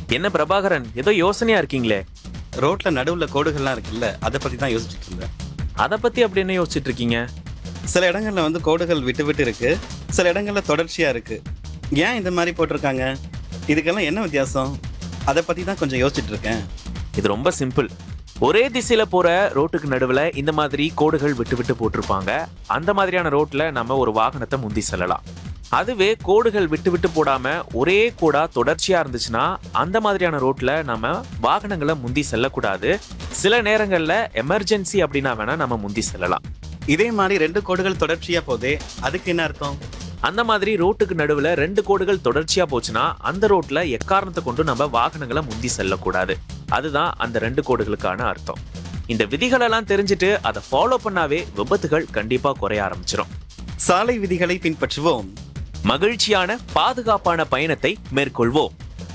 என்ன பிரபாகரன் ஏதோ யோசனையா இருக்கீங்களே ரோட்ல நடுவுல கோடுகள்லாம் இருக்குல்ல அதை பத்தி தான் யோசிச்சுட்டு இருந்தேன் அதை பத்தி அப்படி என்ன யோசிச்சுட்டு இருக்கீங்க சில இடங்கள்ல வந்து கோடுகள் விட்டு விட்டு இருக்கு சில இடங்கள்ல தொடர்ச்சியா இருக்கு ஏன் இந்த மாதிரி போட்டிருக்காங்க இதுக்கெல்லாம் என்ன வித்தியாசம் அதை பத்தி தான் கொஞ்சம் யோசிச்சுட்டு இருக்கேன் இது ரொம்ப சிம்பிள் ஒரே திசையில போற ரோட்டுக்கு நடுவுல இந்த மாதிரி கோடுகள் விட்டு விட்டு போட்டிருப்பாங்க அந்த மாதிரியான ரோட்ல நம்ம ஒரு வாகனத்தை முந்தி செல்லலாம் அதுவே கோடுகள் விட்டு விட்டு போடாம ஒரே கோடா தொடர்ச்சியா இருந்துச்சுன்னா அந்த மாதிரியான ரோட்ல நம்ம வாகனங்களை முந்தி செல்லக்கூடாது சில நேரங்கள்ல எமர்ஜென்சி அப்படின்னா வேணா நம்ம முந்தி செல்லலாம் இதே மாதிரி ரெண்டு கோடுகள் தொடர்ச்சியா போதே அதுக்கு என்ன அர்த்தம் அந்த மாதிரி ரோட்டுக்கு நடுவுல ரெண்டு கோடுகள் தொடர்ச்சியா போச்சுன்னா அந்த ரோட்ல எக்காரணத்தை கொண்டு நம்ம வாகனங்களை முந்தி செல்லக்கூடாது அதுதான் அந்த ரெண்டு கோடுகளுக்கான அர்த்தம் இந்த விதிகளெல்லாம் தெரிஞ்சுட்டு அதை ஃபாலோ பண்ணாவே விபத்துகள் கண்டிப்பா குறைய ஆரம்பிச்சிடும் சாலை விதிகளை பின்பற்றுவோம் மகிழ்ச்சியான பாதுகாப்பான பயணத்தை மேற்கொள்வோம்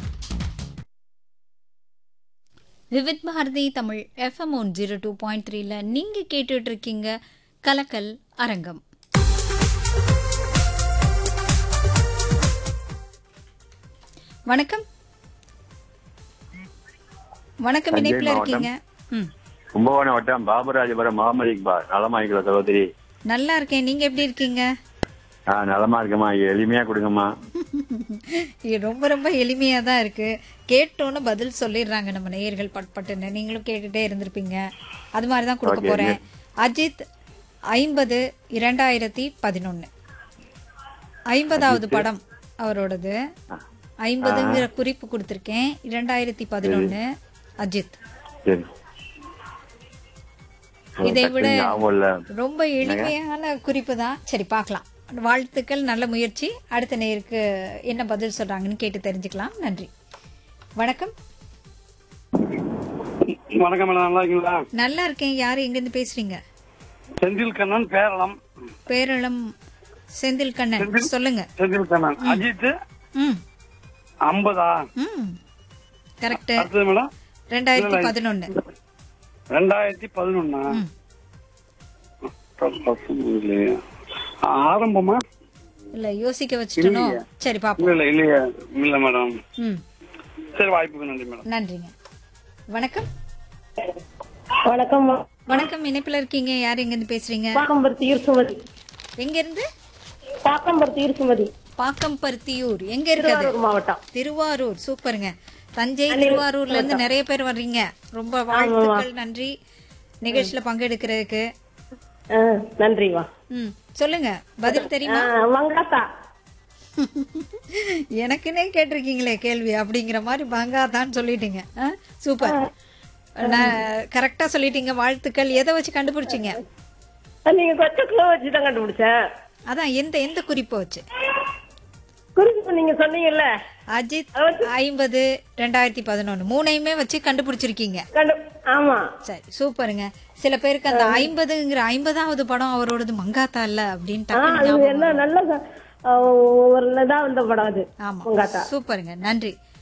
Vividh Bharati Tamil FM one zero two point த்ரீல நீங்கள் கேட்டுட்டு இருக்கீங்க கலக்கல் அரங்கம் வணக்கம் வணக்கம் தஞ்சை இணைப்பில் மாவட்டம். இருக்கீங்க ம் கும்பகோணம் வட்டம் பாபராஜபுரம் முகமது இக்பால் நலமா இருக்கிற சகோதரி நல்லா இருக்கேன் நீங்கள் எப்படி இருக்கீங்க ஆ நலமா இருக்கம்மா எளிமையா கொடுங்கம்மா இது ரொம்ப ரொம்ப எளிமையாக தான் இருக்கு கேட்டோன்னு பதில் சொல்லிடுறாங்க நம்ம நேயர்கள் பட் பட்டுன்னு நீங்களும் கேட்டுட்டே இருந்திருப்பீங்க அது மாதிரி தான் கொடுக்க Okay, போறேன் அஜித் ஐம்பது இரண்டாயிரத்தி பதினொன்று ஐம்பதாவது படம் அவரோடது ஐம்பதுங்கிற குறிப்பு கொடுத்துருக்கேன் இரண்டாயிரத்தி பதினொன்று அஜித் சரி இதை விட டக்குனு ஞாபகம் இல்ல ரொம்ப எளிமையான குறிப்பு தான் சரி பார்க்கலாம் வாழ்த்துக்கள் நல்ல முயற்சி அடுத்த நேருக்கு என்ன பதில் சொல்றாங்கன்னு கேட்டு தெரிஞ்சுக்கலாம் நன்றி வணக்கம் வணக்கம் மேடம் நல்லா இருக்கீங்களா நல்லா இருக்கேன் யார் எங்கேருந்து பேசுறீங்க செந்தில் கண்ணன் பேரளம் பேரளம் செந்தில் கண்ணன் சொல்லுங்க செந்தில் கண்ணன் அஜித் ம் ஐம்பதா ம் கரெக்ட் அடுத்தது மேடம் ரெண்டாயிரத்தி பதினொன்னு ரெண்டாயிரத்தி பதினொன்னா ம். ஆரம்பமா இல்ல யோசிக்க வச்சுட்டனோ சரி பாப்போம் இல்ல இல்ல இல்லையா இல்ல மேடம் ம் சரி வாய்ப்புக்கு நன்றி மேடம் நன்றிங்க வணக்கம் வணக்கம் வணக்கம் இணைப்புல இருக்கீங்க யார் எங்கேருந்து பேசுறீங்க பாக்கம்பருத்தி ஈர்சுமதி எங்க இருந்து பாக்கம்பருத்தி ஈர்சுமதி பாக்கம்பருத்தியூர் எங்க இருக்குது திருவாரூர் மாவட்டம் திருவாரூர் சூப்பருங்க தஞ்சை திருவாரூர்ல இருந்து நிறைய பேர் வர்றீங்க ரொம்ப வாழ்த்துக்கள் நன்றி நிகழ்ச்சியில பங்கெடுக்கிறதுக்கு ஆ, நன்றிவா ம் சொல்லுங்க பதில் தெரியுமா வங்காத்தா எனக்குன்னே கேட்டிருக்கீங்களே கேள்வி அப்படிங்கிற மாதிரி பங்காதான் சொல்லிட்டீங்க ஆ, சூப்பர் நான் கரெக்டா சொல்லிட்டீங்க வாழ்த்துக்கள் எதை வச்சு கண்டுபிடிச்சீங்க நீங்க கொஞ்சம் கிலோ வச்சு தான் கண்டுபிடிச்சேன் அதான் எந்த எந்த குறிப்பை வச்சு குறிப்பு நீங்க சொன்னீங்கல்ல அஜித் ஐம்பது ரெண்டாயிரத்தி பதினொன்னு மூணையுமே வச்சு கண்டுபிடிச்சிருக்கீங்க கண்டு ஆமா சரி சூப்பருங்க சில பேருக்கு அந்த ஐம்பதுங்கிற ஐம்பதாவது படம் அவரோடது மங்காத்தா இல்ல அப்படின்னு ஆ, டக்குனு அது ஞாபகம் என்ன நல்ல ஆ, ஒரு இதா வந்த படம் அது ஆமா மங்காத்தா சூப்பருங்க நன்றி